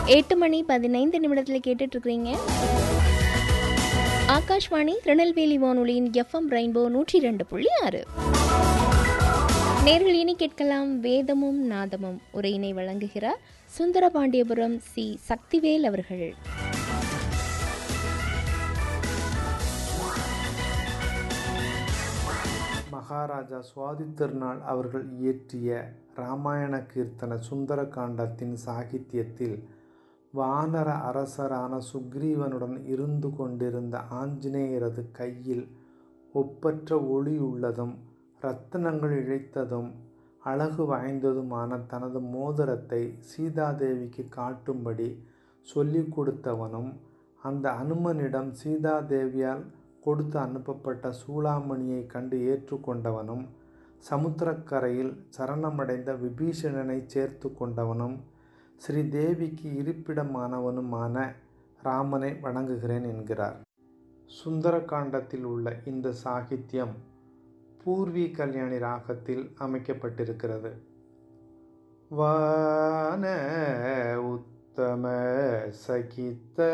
எட்டு மணி பதினைந்து நிமிடத்தில் கேட்டுட்டு இருக்கிறீங்க ஆகாஷ்வாணி திருநெல்வேலி வானொலியின் எஃப்எம் ரெயின்போ நூற்றி ரெண்டு புள்ளி ஆறு நேர்கள் இனி கேட்கலாம் வேதமும் நாதமும் உரையினை வழங்குகிறார் சுந்தரபாண்டியபுரம் சி சக்திவேல் அவர்கள் மகாராஜா சுவாதி திருநாள் அவர்கள் இயற்றிய இராமாயண கீர்த்தன சுந்தரகாண்டத்தின் சாகித்யத்தில் வானர அரசரான சுக்ரீவனுடன் இருந்து கொண்டிருந்த ஆஞ்சநேயரது கையில் ஒப்பற்ற ஒளி உள்ளதும் இரத்தினங்கள் இழைத்ததும் அழகு வாய்ந்ததுமான தனது மோதிரத்தை சீதாதேவிக்கு காட்டும்படி சொல்லிக் கொடுத்தவனும் அந்த அனுமனிடம் சீதாதேவியால் கொடுத்து அனுப்பப்பட்ட சூளாமணியை கண்டு ஏற்றுக்கொண்டவனும் சமுத்திரக்கரையில் சரணமடைந்த விபீஷணனை சேர்த்து கொண்டவனும் ஸ்ரீதேவிக்கு இருப்பிடமானவனுமான ராமனை வணங்குகிறேன் என்கிறார் சுந்தரகாண்டத்தில் உள்ள இந்த சாகித்யம் பூர்வி கல்யாணி ராகத்தில் அமைக்கப்பட்டிருக்கிறது வான உத்தம சகித்த